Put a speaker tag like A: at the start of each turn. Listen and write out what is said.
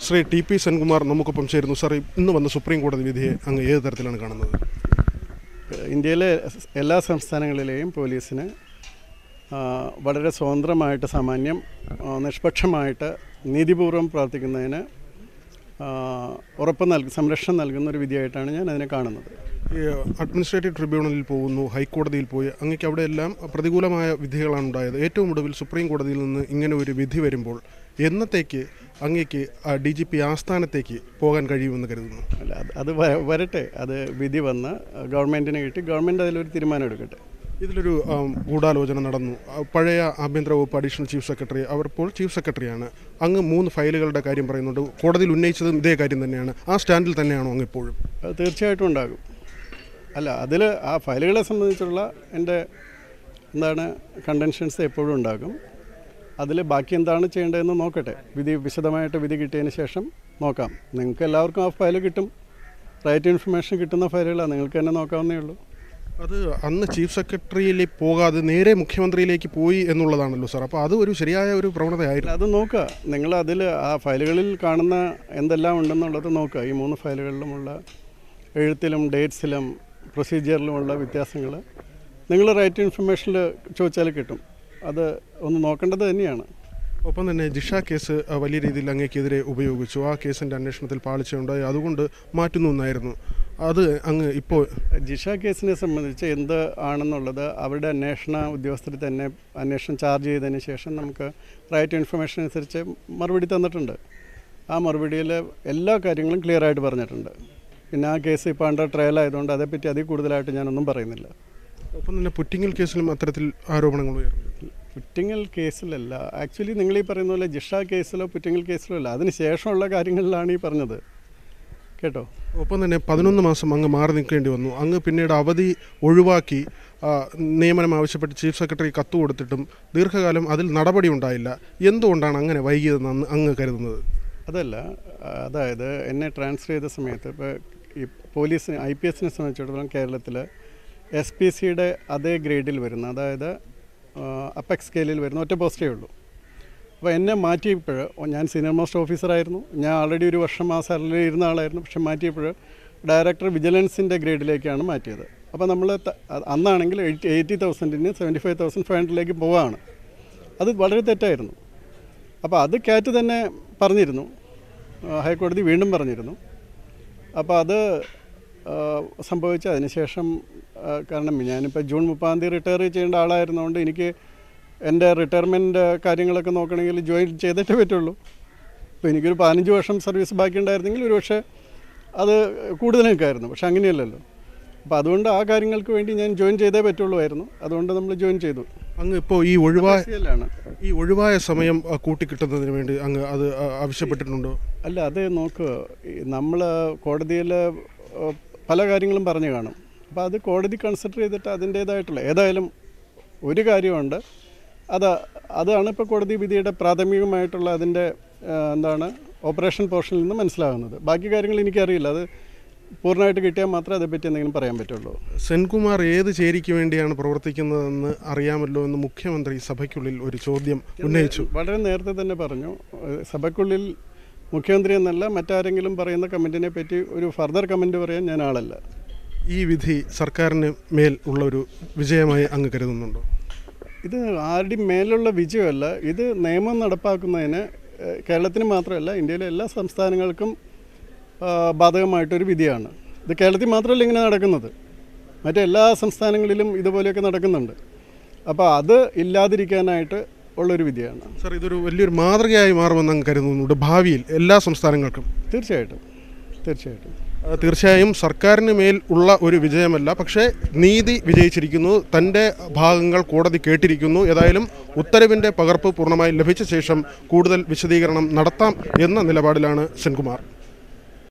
A: Shri T P Senkumar നമുക്കൊപ്പം ചേരുന്നു sir ഇന്ന് വന്ന സുപ്രീം കോടതി വിധിയെ അങ്ങ് ഏത് തരത്തിലാണ് കാണുന്നത്
B: ഇന്ത്യയിലെ എല്ലാ സംസ്ഥാനങ്ങളിലെയും പോലീസിന് ആ, വളരെ സ്വതന്ത്രമായിട്ട് സാമാന്യം ആ, നിഷ്പക്ഷമായിട്ട് നീതിപൂർവ്വം പ്രവർത്തിക്കുന്നതിന് ആ, ഉറപ്പ് നൽകി സംരക്ഷണം നൽകുന്ന ഒരു വിധിയായിട്ടാണ് ഞാൻ അതിനെ കാണുന്നത്
A: ഈ അഡ്മിനിസ്ട്രേറ്റീവ് ട്രിബ്യൂണലിൽ പോകുന്നു ഹൈക്കോടതിയിൽ പോയി അങ്ങേക്ക് അവിടെയെല്ലാം പ്രതികൂലമായ വിധികളാണ് ഉണ്ടായത് ഏറ്റവും ഒടുവിൽ സുപ്രീം കോടതിയിൽ നിന്ന് ഇങ്ങനെ ഒരു വിധി വരുമ്പോൾ എന്നത്തേക്ക് അങ്ങേക്ക് ഡി ജി പി ആസ്ഥാനത്തേക്ക് പോകാൻ കഴിയുമെന്ന് കരുതുന്നു
B: അല്ല അത് അത് വ- വരട്ടെ അത് വിധി വന്ന് ഗവൺമെൻറ്റിന് കിട്ടി ഗവൺമെൻറ് അതിലൊരു തീരുമാനം എടുക്കട്ടെ
A: ഇതിലൊരു ആം, ഗൂഢാലോചന നടന്നു ആ, പഴയ ആഭ്യന്തര വകുപ്പ് അഡീഷണൽ ചീഫ് സെക്രട്ടറി അവർ ഇപ്പോൾ ചീഫ് സെക്രട്ടറിയാണ് അങ്ങ് മൂന്ന് ഫയലുകളുടെ കാര്യം പറയുന്നുണ്ട് കോടതിയിൽ ഉന്നയിച്ചതും ഇതേ കാര്യം തന്നെയാണ് ആ സ്റ്റാൻഡിൽ തന്നെയാണോ അങ്ങ് ഇപ്പോഴും
B: അത് തീർച്ചയായിട്ടും ഉണ്ടാകും അല്ല അതിൽ ആ ഫയലുകളെ സംബന്ധിച്ചുള്ള എൻ്റെ എന്താണ് കണ്ടൻഷൻസ് എപ്പോഴും ഉണ്ടാകും അതിൽ ബാക്കി എന്താണ് ചെയ്യേണ്ടതെന്ന് നോക്കട്ടെ വിധി വിശദമായിട്ട് വിധി കിട്ടിയതിന് ശേഷം നോക്കാം നിങ്ങൾക്ക് എല്ലാവർക്കും ആ ഫയൽ കിട്ടും റൈറ്റ് ഇൻഫർമേഷൻ കിട്ടുന്ന ഫയലുകളാണ് നിങ്ങൾക്ക് തന്നെ നോക്കാവുന്നേ ഉള്ളൂ
A: അത് അന്ന് ചീഫ് സെക്രട്ടറിയിലേക്ക് പോകാതെ നേരെ മുഖ്യമന്ത്രിയിലേക്ക് പോയി എന്നുള്ളതാണല്ലോ സാർ അപ്പോൾ അത് ഒരു ശരിയായ ഒരു പ്രവണതയായിരുന്നു
B: അല്ല, അത് നോക്കുക നിങ്ങൾ അതിൽ ആ ഫയലുകളിൽ കാണുന്ന എന്തെല്ലാം ഉണ്ടെന്നുള്ളത് നോക്കുക ഈ മൂന്ന് ഫയലുകളിലുമുള്ള എഴുത്തിലും ഡേറ്റ്സിലും പ്രൊസീജിയറിലുമുള്ള വ്യത്യാസങ്ങൾ നിങ്ങൾ റൈറ്റ് ഇൻഫർമേഷനിൽ ചോദിച്ചാൽ കിട്ടും അത് ഒന്ന് നോക്കേണ്ടത് തന്നെയാണ്
A: ഒപ്പം തന്നെ ജിഷ കേസ് ആ, വലിയ രീതിയിൽ അങ്ങേക്കെതിരെ ഉപയോഗിച്ചു ആ കേസിൻ്റെ അന്വേഷണത്തിൽ പാളിച്ചയുണ്ടായി അതുകൊണ്ട് മാറ്റുന്നു എന്നായിരുന്നു അത് അങ്ങ് ഇപ്പോൾ
B: ജിഷ കേസിനെ സംബന്ധിച്ച് എന്ത് ആണെന്നുള്ളത് അവരുടെ അന്വേഷണ ഉദ്യോഗസ്ഥർ തന്നെ അന്വേഷണം ചാർജ് ചെയ്തതിന് ശേഷം നമുക്ക് റൈറ്റ് ഇൻഫർമേഷൻ അനുസരിച്ച് മറുപടി തന്നിട്ടുണ്ട് ആ മറുപടിയിൽ എല്ലാ കാര്യങ്ങളും ക്ലിയർ ആയിട്ട് പറഞ്ഞിട്ടുണ്ട് പിന്നെ ആ കേസ് ഇപ്പോൾ അണ്ടർ ട്രയൽ ആയതുകൊണ്ട് അതേപ്പറ്റി അതിൽ കൂടുതലായിട്ട് ഞാനൊന്നും പറയുന്നില്ല
A: ഒപ്പം തന്നെ പുറ്റിങ്ങൽ കേസിലും അത്തരത്തിൽ ആരോപണങ്ങൾ ഉയർന്നു
B: പുറ്റിങ്ങൽ കേസിലല്ല ആക്ച്വലി നിങ്ങൾ ഈ പറയുന്ന പോലെ ജിഷ കേസിലോ പുറ്റിങ്ങൽ കേസിലോ അല്ല അതിന് ശേഷമുള്ള കാര്യങ്ങളിലാണ് ഈ പറഞ്ഞത് കേട്ടോ
A: ഒപ്പം തന്നെ പതിനൊന്ന് മാസം അങ്ങ് മാറി നിൽക്കേണ്ടി വന്നു അങ്ങ് പിന്നീട് അവധി ഒഴിവാക്കി ആ, നിയമനം ആവശ്യപ്പെട്ട് ചീഫ് സെക്രട്ടറി കത്ത് കൊടുത്തിട്ടും ദീർഘകാലം അതിൽ നടപടി ഉണ്ടായില്ല എന്തുകൊണ്ടാണ് അങ്ങനെ വൈകിയതെന്ന് അന്ന് അങ്ങ് കരുതുന്നത്
B: അതല്ല അതായത് എന്നെ ട്രാൻസ്ഫർ ചെയ്ത സമയത്ത് ഇപ്പോൾ ഈ പോലീസിന് ഐ പി എസിനെ സംബന്ധിച്ചിടത്തോളം കേരളത്തിൽ എസ് പി സിയുടെ അതേ ഗ്രേഡിൽ വരുന്ന അതായത് അപ്പെക്സ് സ്കെയിലിൽ വരുന്ന ഒറ്റ പോസ്റ്റേ ഉള്ളൂ അപ്പോൾ എന്നെ മാറ്റിയപ്പോൾ ഞാൻ സീനിയർ മോസ്റ്റ് ഓഫീസറായിരുന്നു ഞാൻ ആൾറെഡി ഒരു വർഷം ആ സാലറിയിൽ ഇരുന്ന ആളായിരുന്നു പക്ഷെ മാറ്റിയപ്പോൾ ഡയറക്ടർ വിജിലൻസിൻ്റെ ഗ്രേഡിലേക്കാണ് മാറ്റിയത് അപ്പോൾ നമ്മൾ അന്നാണെങ്കിൽ എയ്റ്റി എയ്റ്റി തൗസൻഡിന് സെവൻറ്റി ഫൈവ് തൗസൻഡ് ഫൈവ് ഹൺഡ്രഡിലേക്ക് പോവാണ് അത് വളരെ തെറ്റായിരുന്നു അപ്പോൾ അത് കാറ്റ് തന്നെ പറഞ്ഞിരുന്നു ആ, ഹൈക്കോടതി വീണ്ടും പറഞ്ഞിരുന്നു അപ്പോൾ അത് ആ, സംഭവിച്ച അതിനുശേഷം ആ, കാരണം ഞാനിപ്പോൾ ജൂൺ മുപ്പതാം തീയതി റിട്ടയർ ചെയ്യേണ്ട ആളായിരുന്നതുകൊണ്ട് എനിക്ക് എൻ്റെ റിട്ടയർമെൻറ്റ് കാര്യങ്ങളൊക്കെ നോക്കണമെങ്കിൽ ജോയിൻ ചെയ്തിട്ടേ പറ്റുള്ളൂ അപ്പോൾ എനിക്കൊരു പതിനഞ്ച് വർഷം സർവീസ് ബാക്കി ഉണ്ടായിരുന്നെങ്കിൽ ഒരു പക്ഷേ അത് കൂടുതൽ നിൽക്കായിരുന്നു പക്ഷെ അങ്ങനെയല്ലല്ലോ അപ്പോൾ അതുകൊണ്ട് ആ കാര്യങ്ങൾക്ക് വേണ്ടി ഞാൻ ജോയിൻ ചെയ്തേ പറ്റുള്ളൂ അതുകൊണ്ട് നമ്മൾ ജോയിൻ ചെയ്തു
A: അങ്ങ് ഇപ്പോൾ ഈ ഒഴിവായ
B: ാണ്
A: ഈ ഒഴിവായ സമയം ആ, കൂട്ടിക്കിട്ടുന്നതിന് വേണ്ടി അങ്ങ് അത് ആ, ആവശ്യപ്പെട്ടിട്ടുണ്ടോ
B: അല്ല അത് നോക്കുക നമ്മൾ കോടതിയിൽ പല കാര്യങ്ങളും പറഞ്ഞു കാണും അപ്പോൾ അത് കോടതി കൺസിഡർ ചെയ്തിട്ട് അതിൻ്റേതായിട്ടുള്ള ഏതായാലും ഒരു കാര്യമുണ്ട് അത് അതാണ് ഇപ്പോൾ കോടതി വിധിയുടെ പ്രാഥമികമായിട്ടുള്ള അതിൻ്റെ ആ, എന്താണ് ഓപ്പറേഷൻ പോർഷനിൽ നിന്ന് മനസ്സിലാകുന്നത് ബാക്കി കാര്യങ്ങൾ എനിക്കറിയില്ല അത് പൂർണ്ണമായിട്ട് കിട്ടിയാൽ മാത്രമേ അതേപ്പറ്റി എന്തെങ്കിലും പറയാൻ പറ്റുള്ളൂ
A: സെൻകുമാർ ഏത് ചേരിക്ക് വേണ്ടിയാണ് പ്രവർത്തിക്കുന്നതെന്ന് അറിയാമല്ലോ എന്ന് മുഖ്യമന്ത്രി സഭയ്ക്കുള്ളിൽ ഒരു ചോദ്യം ഉന്നയിച്ചു
B: വളരെ നേരത്തെ തന്നെ പറഞ്ഞു ഏഹ് സഭയ്ക്കുള്ളിൽ മുഖ്യമന്ത്രി എന്നല്ല മറ്റാരെങ്കിലും പറയുന്ന കമൻറ്റിനെ പറ്റി ഒരു ഫർദർ കമൻറ്റ് പറയാൻ ഞാൻ ആളല്ല
A: ഈ വിധി സർക്കാരിന് മേൽ ഉള്ള ഒരു വിജയമായി അങ്ങ് കരുതുന്നുണ്ടോ
B: ഇത് ആരുടെയും മേലുള്ള വിജയമല്ല ഇത് നിയമം നടപ്പാക്കുന്നതിന് ഏഹ് കേരളത്തിന് മാത്രമല്ല ഇന്ത്യയിലെ എല്ലാ സംസ്ഥാനങ്ങൾക്കും ആ, ബാധകമായിട്ടൊരു വിധിയാണ് ഇത് കേരളത്തിൽ മാത്രമല്ല ഇങ്ങനെ നടക്കുന്നത് മറ്റെല്ലാ സംസ്ഥാനങ്ങളിലും ഇതുപോലെയൊക്കെ നടക്കുന്നുണ്ട് അപ്പോൾ അത് ഇല്ലാതിരിക്കാനായിട്ട് ഉള്ളൊരു വിധിയാണ്
A: സാർ ഇതൊരു വലിയൊരു മാതൃകയായി മാറുമെന്ന് അങ്ങ് കരുതുന്നുണ്ട് ഭാവിയിൽ എല്ലാ സംസ്ഥാനങ്ങൾക്കും
B: തീർച്ചയായിട്ടും തീർച്ചയായിട്ടും
A: ആ, തീർച്ചയായും സർക്കാരിന് മേൽ ഉള്ള ഒരു വിജയമല്ല പക്ഷേ നീതി വിജയിച്ചിരിക്കുന്നു തൻ്റെ ഭാഗങ്ങൾ കോടതി കേട്ടിരിക്കുന്നു ഏതായാലും ഉത്തരവിൻ്റെ പകർപ്പ് പൂർണ്ണമായി ലഭിച്ച ശേഷം കൂടുതൽ വിശദീകരണം നടത്താം എന്ന നിലപാടിലാണ് സെൻകുമാർ